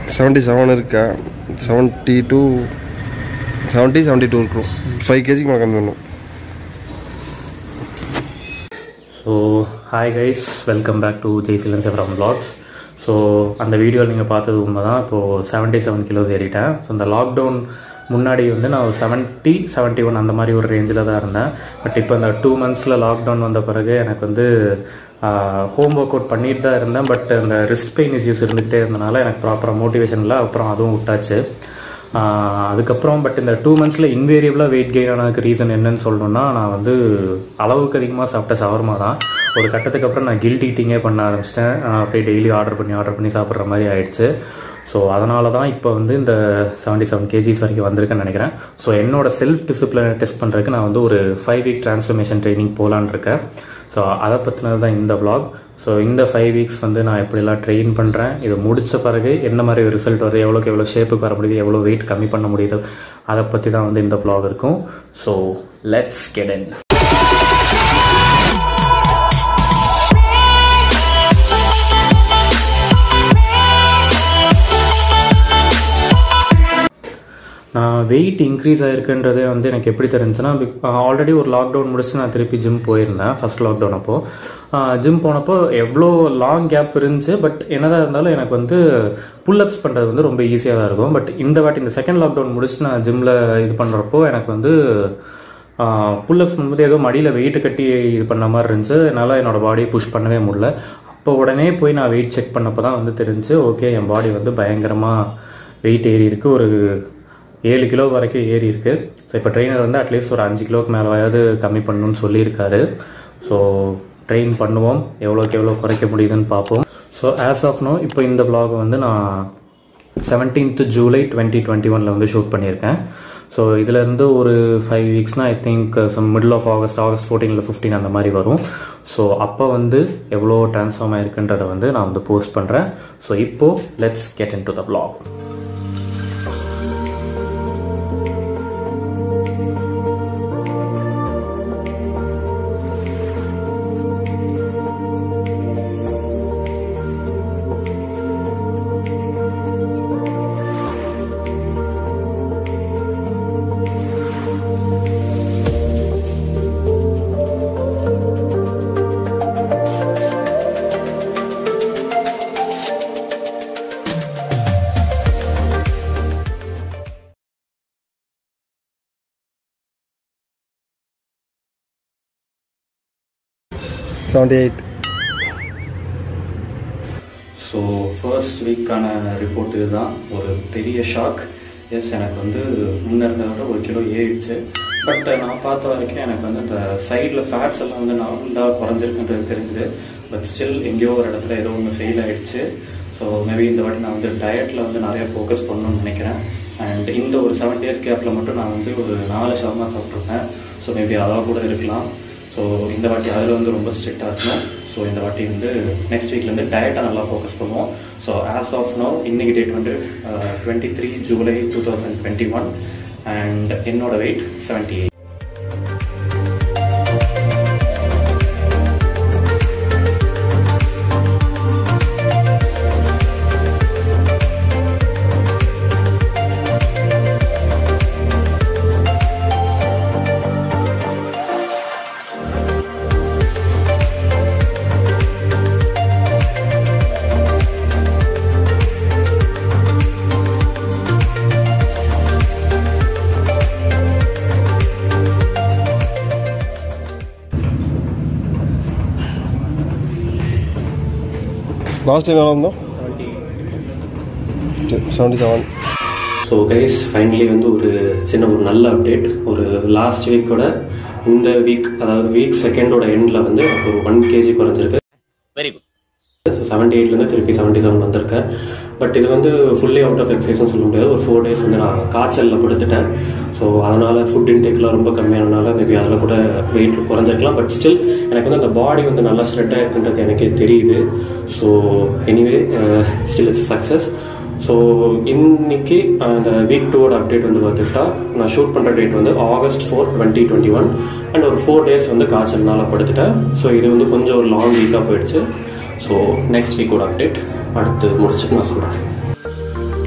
seventy seven இருக்கா seventy two seventy seventy two இருக்கும் five கேஜிக்கு மேலே கம்மி பண்ணும் so hi guys welcome back to Jaisilan Sivaram vlogs so அந்த வீடியோவில் நீங்கள் பார்த்தது உண்மை தான் இப்போது செவன்ட்டி செவன் கிலோஸ் ஏறிட்டேன் ஸோ இந்த லாக்டவுன் முன்னாடி வந்து நான் ஒரு செவன்ட்டி செவன்ட்டி ஒன் அந்த மாதிரி ஒரு ரேஞ்சில் தான் இருந்தேன் பட் இப்போ இந்த டூ மந்த்ஸில் லாக்டவுன் வந்த பிறகு எனக்கு வந்து ஹோம் ஒர்க் அவுட் பண்ணிட்டு தான் இருந்தேன் பட் இந்த ரிஸ்ட் பெயின் இஷ்யூஸ் இருந்துகிட்டே இருந்தனால எனக்கு ப்ராப்பராக மோட்டிவேஷன் இல்லை அப்புறம் அதுவும் விட்டாச்சு ஆஹ் அதுக்கப்புறம் பட் இந்த டூ மந்த்ஸில் இன்வேரியபிளாக வெயிட் கெயின் ஆனதுக்கு ரீசன் என்னன்னு சொல்லணும்னா நான் வந்து அளவுக்கு அதிகமாக சாப்பிட்ட சவர்மா தான் ஒரு கட்டத்துக்கு அப்புறம் நான் கில்ட் ஈட்டிங்கே பண்ண ஆரம்பிச்சிட்டேன் அப்படியே டெய்லி ஆர்டர் பண்ணி ஆர்டர் பண்ணி சாப்பிட்ற மாதிரி ஆயிடுச்சு ஸோ அதனால தான் இப்போ வந்து இந்த செவன்ட்டி செவன் கேஜிஸ் வரைக்கும் வந்திருக்கேன்னு நினைக்கிறேன் ஸோ என்னோட செல்ஃப் டிசிப்ளினை டெஸ்ட் பண்ணுறதுக்கு நான் வந்து ஒரு ஃபைவ் வீக் டிரான்ஸ்ஃபர்மேஷன் ட்ரைனிங் போகலான்னு இருக்கேன் ஸோ அதை பற்றினது தான் இந்த vlog ஸோ இந்த ஃபைவ் வீக்ஸ் வந்து நான் எப்படிலாம் ட்ரெயின் பண்ணுறேன் இது முடித்த பிறகு என்ன மாதிரி ரிசல்ட் வருது எவ்வளோக்கு எவ்வளோ ஷேப்புக்கு வர முடியுது எவ்வளோ வெயிட் கம்மி பண்ண முடியுது அதை பற்றி தான் வந்து இந்த vlog இருக்கும் ஸோ லெட்ஸ் கெட் இன் நான் வெயிட் இன்க்ரீஸ் ஆயிருக்குன்றதே வந்து எனக்கு எப்படி தெரிஞ்சுன்னா ஆல்ரெடி ஒரு லாக்டவுன் முடிச்சு நான் திருப்பி ஜிம் போயிருந்தேன் ஃபர்ஸ்ட் லாக்டவுன் அப்போ ஜிம் போனப்போ எவ்வளோ லாங் கேப் இருந்துச்சு பட் என்னதான் இருந்தாலும் எனக்கு வந்து புல்லப்ஸ் பண்ணுறது வந்து ரொம்ப ஈஸியாக தான் இருக்கும் பட் இந்த வாட்டி இந்த செகண்ட் லாக்டவுன் முடிச்சு நான் ஜிம்மில் இது பண்ணுறப்போ எனக்கு வந்து புல்லப்ஸ் பண்ணும்போது ஏதோ மடியில் வெயிட் கட்டி இது பண்ண மாதிரி இருந்துச்சு என்னால் என்னோட பாடியை புஷ் பண்ணவே முடியல அப்போ உடனே போய் நான் வெயிட் செக் பண்ணப்போ தான் வந்து தெரிஞ்சு ஓகே என் பாடி வந்து பயங்கரமாக வெயிட் ஏறி இருக்கு ஒரு ஏழு கிலோ வரைக்கும் ஏறி இருக்கு ஸோ இப்போ ட்ரெயினர் வந்து அட்லீஸ்ட் ஒரு அஞ்சு கிலோக்கு மேலேயாவது கம்மி பண்ணணும்னு சொல்லியிருக்காரு ஸோ ட்ரெயின் பண்ணுவோம் எவ்வளோக்கு எவ்வளோ குறைக்க முடியுதுன்னு பார்ப்போம் ஸோ ஆஸ் ஆஃப் நோ இப்போ இந்த vlog வந்து நான் செவன்டீன்த் ஜூலை டுவெண்ட்டி டுவெண்ட்டி ஒனில் வந்து ஷூட் பண்ணியிருக்கேன் ஸோ இதுலேருந்து ஒரு ஃபைவ் வீக்ஸ்னால் I think some middle of August August ஃபோர்டீனில் ஃபிஃப்டீன் அந்த மாதிரி வரும் ஸோ அப்போ வந்து எவ்வளோ ட்ரான்ஸ்ஃபார்ம் ஆயிருக்குன்றதை வந்து நான் வந்து போஸ்ட் பண்ணுறேன் ஸோ இப்போது let's get into the vlog seventy eight so first வீக்கான ரிப்போர்ட் இதுதான் ஒரு பெரிய ஷாக் எஸ் எனக்கு வந்து முன்ன இருந்ததை விட ஒரு கிலோ ஏறிடுச்சு பட் நான் பார்த்த வரைக்கும் எனக்கு வந்து இந்த சைடில் ஃபேட்ஸ் எல்லாம் வந்து நார்மலாக குறைஞ்சிருக்குன்றது தெரிஞ்சுது பட் ஸ்டில் எங்கேயோ ஒரு இடத்துல ஏதோ ஒன்று ஃபெயில் ஆயிடுச்சு ஸோ மேபி இந்த வாட்டி நான் வந்து டயட்டில் வந்து நிறைய ஃபோக்கஸ் பண்ணணும்னு நினைக்கிறேன் அண்ட் இந்த ஒரு செவன் டேஸ் கேப்பில் மட்டும் நான் வந்து ஒரு நாலு ஷவர்மா சாப்பிட்ருப்பேன் ஸோ மேபி அதாக கூட இருக்கலாம் ஸோ இந்த வாட்டி அதில் வந்து ரொம்ப ஸ்ட்ரிக்டாக இருக்கணும் ஸோ இந்த வாட்டி வந்து நெக்ஸ்ட் வீக்லேருந்து டயட்டை நல்லா ஃபோக்கஸ் பண்ணுவோம் ஸோ ஆஸ் ஆஃப் நோ இன்னைக்கு டேட் வந்து twenty three July two thousand twenty one and என்னோட weight seventy eight last time எவ்வளோ இருந்தோம் seventy seven so guys finally வந்து ஒரு சின்ன ஒரு நல்ல அப்டேட் ஒரு லாஸ்ட் வீக்கோட இந்த வீக் அதாவது வீக் செகண்டோட எண்டில் வந்து எனக்கு ஒரு ஒன் கேஜி குறைஞ்சிருக்கு வெரி குட் ஸோ செவன்ட்டி எயிட்லேருந்து திருப்பி செவன்ட்டி செவன் வந்திருக்கேன் பட் இது வந்து ஃபுல்லி அவுட் ஆஃப் எக்ஸசைஸ்னு சொல்ல முடியாது ஒரு ஃபோர் டேஸ் வந்து நான் காய்ச்சலில் படுத்துட்டேன் ஸோ அதனால் ஃபுட் இன்டேக்லாம் ரொம்ப கம்மியானனால மேபி அதில் கூட வெயிட் குறைஞ்சிருக்கலாம் பட் ஸ்டில் எனக்கு வந்து அந்த பாடி வந்து நல்லா ஸ்ட்ரெட் ஆயிருக்குன்றது எனக்கே தெரியுது so anyway still it's success so இன்னைக்கு அந்த வீக் டூவோட அப்டேட் வந்து பார்த்துக்கிட்டா நான் ஷூட் பண்ணுற டேட் வந்து August four twenty twenty one and ஒரு ஃபோர் டேஸ் வந்து காய்ச்சல்னால படுத்துட்டேன் ஸோ இது வந்து கொஞ்சம் ஒரு லாங் வீக்காக போயிடுச்சு ஸோ நெக்ஸ்ட் வீக்கோட அப்டேட் அடுத்து முடிச்சுட்டு நான் சொல்கிறேன்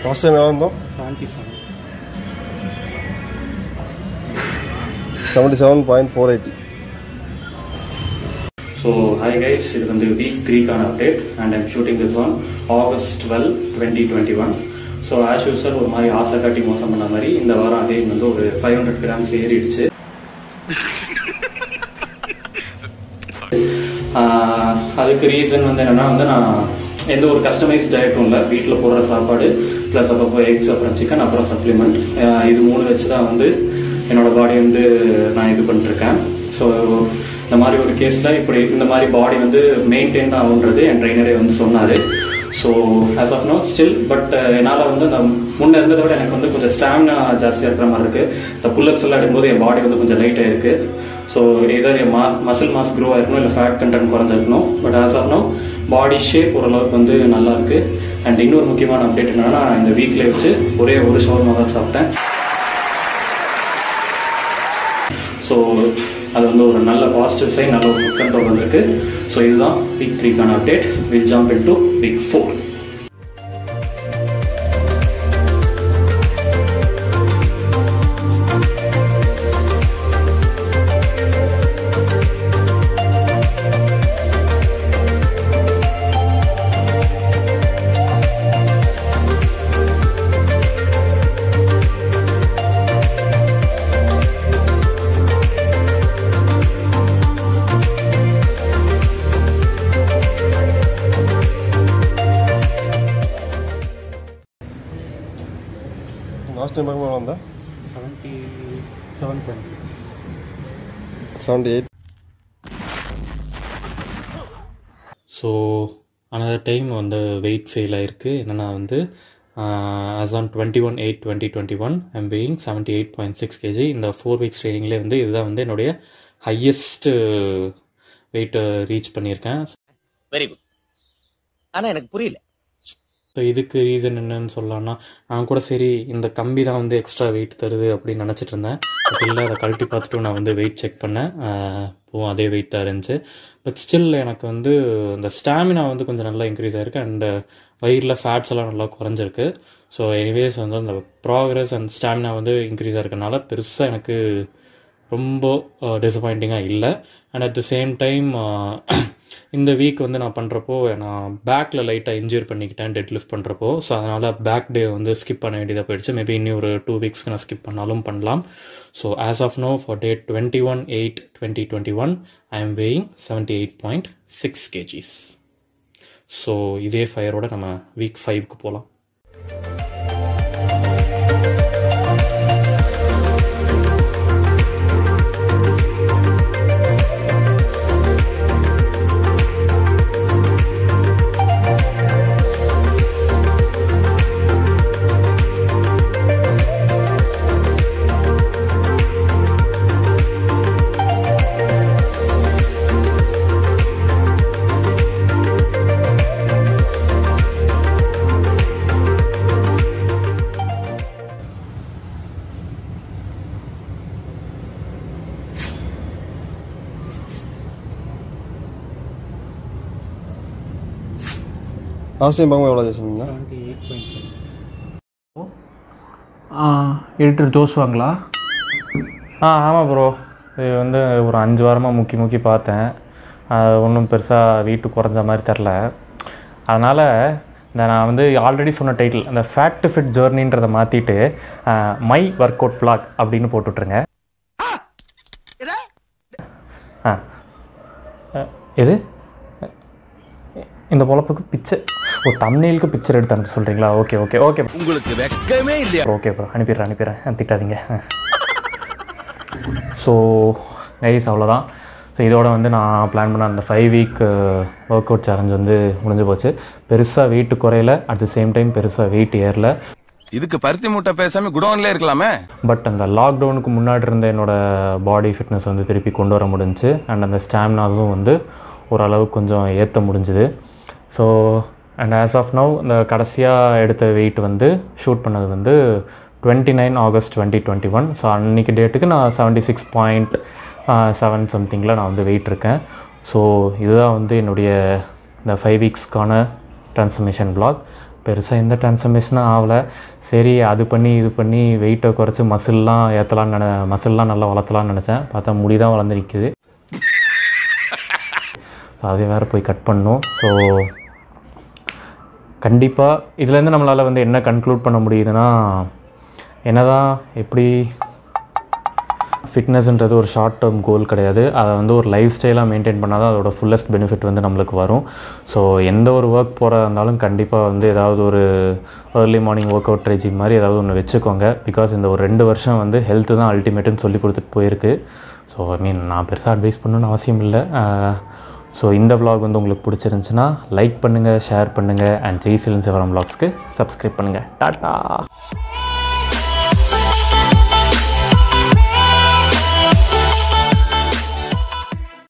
லாஸ்ட் டைம் எவ்வளோ இருந்தோம் seventy seven seventy seven point four eighty so hi guys இது வந்து வீக் த்ரீக்கான update and I'm shooting this on August twelve twenty twenty one so as usual ஒரு மாதிரி ஆசை காட்டி மோசம் பண்ண மாதிரி இந்த வாரம் அதே வந்து ஒரு ஃபைவ் ஹண்ட்ரட் கிராம்ஸ் ஏறிடுச்சு ஆஹ் அதுக்கு ரீசன் வந்து என்னன்னா வந்து நான் எந்த ஒரு கஸ்டமைஸ் டயட்டும் இல்லை வீட்டில் போடுற சாப்பாடு ப்ளஸ் அப்பப்போ எக்ஸ் அப்புறம் சிக்கன் அப்புறம் சப்ளிமெண்ட் இது மூணு வச்சு தான் வந்து என்னோட பாடி வந்து நான் இது பண்ணிருக்கேன் ஸோ இந்த மாதிரி ஒரு கேஸில் இப்படி இந்த மாதிரி பாடி வந்து மெயின்டைன் ஆகுன்றது என் ட்ரைனரே வந்து சொன்னார் so as of now still but என்னால் வந்து அந்த முன்ன இருந்ததை விட எனக்கு வந்து கொஞ்சம் ஸ்டாமினா ஜாஸ்தியாக இருக்கிற மாதிரி இருக்குது இந்த புல்லப்ஸ் எல்லாம் எடுக்கும்போது என் பாடி வந்து கொஞ்சம் லைட்டாக இருக்குது ஸோ எதர் என் மாஸ் மசில் மாஸ் க்ரோ ஆயிருக்கணும் இல்லை ஃபேட் கண்டென்ட் குறைஞ்சிருக்கணும் but as of now body shape ஓரளவுக்கு வந்து நல்லா இருக்கு அண்ட் இன்னொரு முக்கியமான அப்டேட் என்னன்னா நான் இந்த வீக்ல வச்சு ஒரே ஒரு ஷவர்மா தான் சாப்பிட்டேன் ஸோ அது வந்து ஒரு நல்ல பாசிட்டிவ் சைன் நல்ல ஒரு ஃபுட் கண்ட்ரோல் வந்திருக்கு ஸோ இதுதான் வீக் த்ரீக்கான update will jump in to week four last time பார்க்கும்போது எவ்வளோ வந்தா seventy seven point seventy eight so another time வந்து வெயிட் ஃபெயில் ஆயிருக்கு என்னன்னா வந்து as on twenty one eight twenty twenty one I'm weighing seventy eight point six KG இந்த four weeks ட்ரைனிங்லேயே வந்து இதுதான் வந்து என்னுடைய ஹையஸ்ட் வெயிட்டை ரீச் பண்ணியிருக்கேன் வெரி குட் ஆனா எனக்கு புரியல ஸோ இதுக்கு ரீசன் என்னன்னு சொல்லலாம்னா நான் கூட சரி இந்த கம்பி தான் வந்து எக்ஸ்ட்ரா வெயிட் தருது அப்படின்னு நினச்சிட்டு இருந்தேன் பட் இல்லை அதை கழட்டி பார்த்துட்டு நான் வந்து வெயிட் செக் பண்ணேன் இப்போவும் அதே வெயிட் தான் இருந்துச்சு பட் ஸ்டில் எனக்கு வந்து இந்த ஸ்டாமினா வந்து கொஞ்சம் நல்லா இன்க்ரீஸ் ஆயிருக்கு அண்ட் வயிறில் ஃபேட்ஸ் எல்லாம் நல்லா குறைஞ்சிருக்கு ஸோ எனிவேஸ் வந்து அந்த ப்ராக்ரஸ் அண்ட் ஸ்டாமினா வந்து இன்க்ரீஸ் ஆயிருக்கனால பெருசாக எனக்கு ரொம்ப டிசப்பாயிண்டிங்காக இல்லை and at the same time இந்த வீக் வந்து நான் பண்ணுறப்போ நான் பேக்கில் லைட்டாக இன்ஜூர் பண்ணிக்கிட்டேன் டெட் லிஃப்ட் பண்ணுறப்போ ஸோ அதனால் பேக் டே வந்து ஸ்கிப் பண்ண வேண்டியதாக போயிடுச்சு மேபி இன்னும் ஒரு டூ வீக்ஸ்க்கு நான் ஸ்கிப் பண்ணாலும் பண்ணலாம் so as of now for date twenty one eight twenty twenty one I am weighing seventy eight point six KGs so இதே ஃபயரோட நம்ம வீக் ஃபைவ்க்கு போகலாம் லாஸ்ட் டைம் பார்க்கும்போது எவ்வளோ சொன்னீங்க செவன்ட்டி எயிட் பாயிண்ட் எடிட்டர் ஜோசுவாங்களா ஆ ஆமாம் ப்ரோ இது வந்து ஒரு அஞ்சு வாரமாக முக்கி முக்கி பார்த்தேன் அது ஒன்றும் பெருசாக வீட்டு குறைஞ்ச மாதிரி தெரில அதனால் இந்த நான் வந்து ஆல்ரெடி சொன்ன டைட்டில் அந்த ஃபேக்ட் டு ஃபிட் ஜேர்னின்றதை மாற்றிட்டு மை ஒர்க் அவுட் vlog அப்படின்னு போட்டுட்ருங்க ஆ அஹ், எது இந்த பொழப்புக்கு பிக்சர் ஓ தம்னேலுக்கு பிக்சர் எடுத்து அனுப்ப சொல்கிறீங்களா ஓகே ஓகே ஓகே உங்களுக்கு வெக்கமே இல்லையா ஓகே ப்ரோ அனுப்பிடுறேன் அனுப்பிடுறேன் திட்டாதீங்க ஸோ கைஸ் அவ்வளோதான் ஸோ இதோட வந்து நான் பிளான் பண்ண அந்த five week work out challenge வந்து முடிஞ்சு போச்சு பெருசாக வெயிட் குறையல அட் த சேம் டைம் பெருசாக வெயிட் ஏறல இதுக்கு பருத்தி மூட்டை பேசாம குடோன்ல இருக்கலாமே பட் அந்த லாக்டவுனுக்கு முன்னாடி இருந்த என்னோட பாடி ஃபிட்னஸ் வந்து திருப்பி கொண்டு வர முடிஞ்சுச்சு அண்ட் அந்த ஸ்டாமினாஸும் வந்து ஓரளவுக்கு கொஞ்சம் ஏற்ற முடிஞ்சுது so and as of now இந்த கடைசியாக எடுத்த வெயிட் வந்து ஷூட் பண்ணது வந்து twenty nine August twenty twenty one so அன்றைக்கி டேட்டுக்கு நான் செவன்ட்டி சிக்ஸ் பாயிண்ட் செவன் சம்திங்கில் நான் வந்து வெயிட் இருக்கேன் ஸோ இதுதான் வந்து என்னுடைய இந்த ஃபைவ் வீக்ஸ்க்கான ட்ரான்ஸ்ஃபர்மேஷன் பிளாக் பெருசாக எந்த ட்ரான்ஸ்ஃபர்மேஷனும் ஆகலை சரி அது பண்ணி இது பண்ணி வெயிட்டை குறைச்சி மசில்லாம் ஏற்றலான்னு நினை மசில்லாம் நல்லா வளர்த்தலாம்னு நினச்சேன் பார்த்தா முடி தான் வளர்ந்து நிற்குது ஸோ அதை வேறு போய் கட் பண்ணணும் ஸோ கண்டிப்பாக இதுலேருந்து நம்மளால் வந்து என்ன கன்க்ளூட் பண்ண முடியுதுன்னா என்னதான் எப்படி ஃபிட்னஸ்ன்றது ஒரு ஷார்ட் டேர்ம் கோல் கிடையாது அதை வந்து ஒரு லைஃப் ஸ்டைலாக மெயின்டைன் பண்ணால் தான் அதோட ஃபுல்லஸ்ட் பெனிஃபிட் வந்து நம்மளுக்கு வரும் ஸோ எந்த ஒரு ஒர்க் போகிறதா இருந்தாலும் கண்டிப்பாக வந்து ஏதாவது ஒரு early morning work out regime மாதிரி ஏதாவது ஒன்று வச்சுக்கோங்க பிகாஸ் இந்த ஒரு ரெண்டு வருஷம் வந்து ஹெல்த்து தான் அல்டிமேட்டுன்னு சொல்லி கொடுத்துட்டு போயிருக்கு ஸோ ஐ மீன் நான் பெருசாக அட்வைஸ் பண்ணணும்னு அவசியம் இல்லை ஸோ இந்த vlog வந்து உங்களுக்கு பிடிச்சிருந்துச்சுன்னா லைக் பண்ணுங்கள் ஷேர் பண்ணுங்கள் அண்ட் ஜெய் சிலன் சிவரம் vlogsக்கு சப்ஸ்கிரைப் பண்ணுங்கள் டாட்டா